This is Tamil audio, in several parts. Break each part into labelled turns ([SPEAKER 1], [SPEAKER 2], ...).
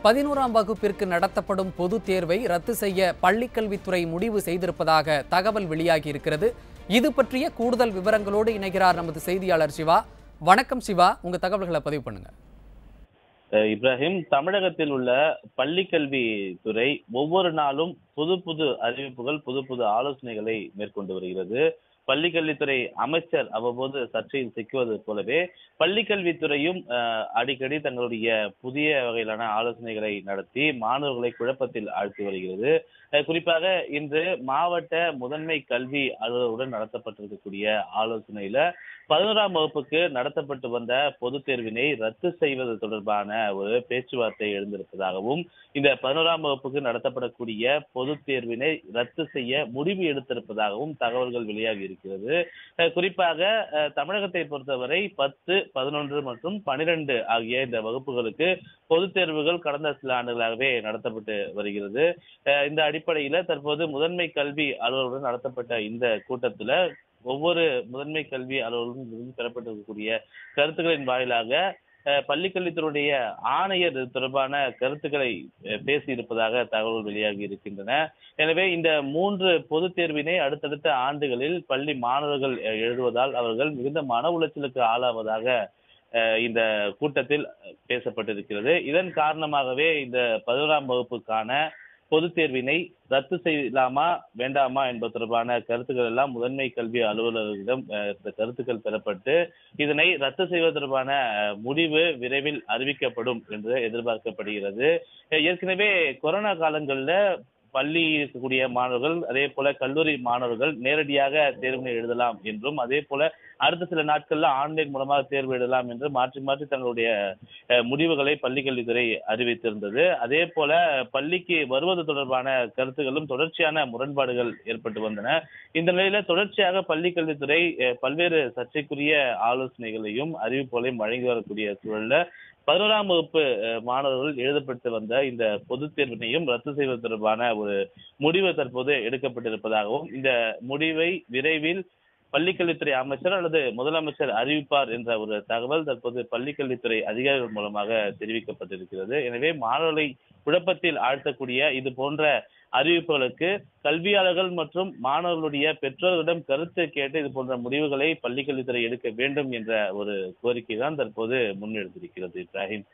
[SPEAKER 1] பதினோராம் வகுப்பிற்கு நடத்தப்படும் பொதுத் தேர்வை ரத்து செய்ய பள்ளிக்கல்வித்துறை முடிவு செய்திருப்பதாக தகவல் வெளியாகி இருக்கிறது இது பற்றிய கூடுதல் விவரங்களோடு இணைகிறார் நமது செய்தியாளர் சிவா வணக்கம் சிவா உங்க தகவல்களை பதிவு பண்ணுங்க
[SPEAKER 2] அஹ் இப்ராஹிம் தமிழகத்தில் உள்ள பள்ளிக்கல்வி துறை ஒவ்வொரு நாளும் புது புது அறிவிப்புகள் புது புது ஆலோசனைகளை மேற்கொண்டு வருகிறது பள்ளிக்கல்வித்துறை அமைச்சர் அவ்வப்போது சர்ச்சையில் சிக்குவது போலவே பள்ளிக்கல்வித்துறையும் அஹ், அடிக்கடி தங்களுடைய புதிய வகையிலான ஆலோசனைகளை நடத்தி மாணவர்களை குழப்பத்தில் ஆழ்த்தி வருகிறது அஹ், குறிப்பாக இன்று மாவட்ட முதன்மை கல்வி அலுவலருடன் நடத்தப்பட்டிருக்கக்கூடிய ஆலோசனையில பதினோராம் வகுப்புக்கு நடத்தப்பட்டு வந்த பொதுத் தேர்வினை ரத்து செய்வது தொடர்பான ஒரு பேச்சுவார்த்தை எழுந்திருப்பதாகவும் இந்த பதினோராம் வகுப்புக்கு நடத்தப்படக்கூடிய பொதுத் தேர்வினை ரத்து செய்ய முடிவு எடுத்திருப்பதாகவும் தகவல்கள் வெளியாகி இருக்கிறது அஹ் குறிப்பாக அஹ், தமிழகத்தை பொறுத்தவரை பத்து பதினொன்று மற்றும் பனிரெண்டு ஆகிய இந்த வகுப்புகளுக்கு பொதுத் தேர்வுகள் கடந்த சில ஆண்டுகளாகவே நடத்தப்பட்டு வருகிறது அஹ், இந்த அடிப்படையில தற்போது முதன்மை கல்வி அலுவலருடன் நடத்தப்பட்ட இந்த கூட்டத்துல ஒவ்வொரு முதன்மை கல்வி அலுவலரும் இருந்து பெறப்பட்டிருக்கக்கூடிய கருத்துக்களின் வாயிலாக அஹ், பள்ளிக்கல்வித்துறையுடைய ஆணையர் இது தொடர்பான கருத்துக்களை அஹ், பேசியிருப்பதாக தகவல்கள் வெளியாகி இருக்கின்றன எனவே இந்த மூன்று பொதுத் தேர்வினை அடுத்தடுத்த ஆண்டுகளில் பள்ளி மாணவர்கள் அஹ், எழுதுவதால் அவர்கள் மிகுந்த மன உளைச்சலுக்கு ஆளாவதாக அஹ், இந்த கூட்டத்தில் பேசப்பட்டிருக்கிறது இதன் காரணமாகவே இந்த பதினோராம் வகுப்புக்கான பொதுத் தேர்வினை ரத்து செய்யலாமா வேண்டாமா என்பது தொடர்பான கருத்துக்கள் எல்லாம் முதன்மை கல்வி அலுவலர்களிடம் அஹ், இந்த கருத்துக்கள் பெறப்பட்டு இதனை ரத்து செய்வது தொடர்பான அஹ், முடிவு விரைவில் அறிவிக்கப்படும் என்று எதிர்பார்க்கப்படுகிறது அஹ், ஏற்கனவே கொரோனா காலங்களில் பள்ளி இருக்கக்கூடிய மாணவர்கள் அதே போல கல்லூரி மாணவர்கள் நேரடியாக தேர்வினை எழுதலாம் என்றும் அதே போல அடுத்த சில நாட்கள்ல ஆன்லைன் மூலமாக தேர்வு எழுதலாம் என்று மாற்றி மாற்றி தங்களுடைய அஹ், முடிவுகளை பள்ளிக்கல்வித்துறை அறிவித்திருந்தது அதே போல பள்ளிக்கு வருவது தொடர்பான கருத்துகளும் தொடர்ச்சியான முரண்பாடுகள் ஏற்பட்டு வந்தன இந்த நிலையில தொடர்ச்சியாக பள்ளிக்கல்வித்துறை அஹ், பல்வேறு சர்ச்சைக்குரிய ஆலோசனைகளையும் அறிவிப்புகளையும் வழங்கி வரக்கூடிய சூழல்ல பதினோராம் வகுப்பு அஹ், மாணவர்கள் எழுதப்பட்டு வந்த இந்த பொதுத் தேர்வினையும் ரத்து செய்வது தொடர்பான ஒரு முடிவு தற்போது எடுக்கப்பட்டிருப்பதாகவும் இந்த முடிவை விரைவில் பள்ளிக்கல்வித்துறை அமைச்சர் அல்லது முதலமைச்சர் அறிவிப்பார் என்ற ஒரு தகவல் தற்போது பள்ளிக்கல்வித்துறை அதிகாரிகள் மூலமாக தெரிவிக்கப்பட்டிருக்கிறது எனவே மாணவர்களை குழப்பத்தில் ஆழ்த்தக்கூடிய இது போன்ற அறிவிப்புகளுக்கு கல்வியாளர்கள் மற்றும் மாணவர்களுடைய பெற்றோர்களிடம் கருத்து கேட்டு இது போன்ற முடிவுகளை பள்ளிக்கல்வித்துறை எடுக்க வேண்டும் என்ற ஒரு கோரிக்கை தான் தற்போது முன்னெடுத்திருக்கிறது இப்ராஹிம்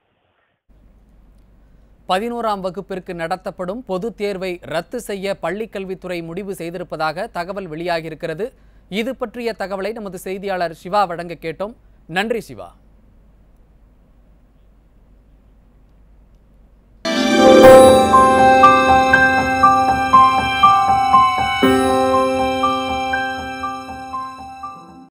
[SPEAKER 1] பதினோராம் வகுப்பிற்கு நடத்தப்படும் பொதுத் தேர்வை ரத்து செய்ய பள்ளிக்கல்வித்துறை முடிவு செய்திருப்பதாக தகவல் வெளியாகியிருக்கிறது இது பற்றிய தகவலை நமது செய்தியாளர் சிவா வழங்க கேட்டோம் நன்றி சிவா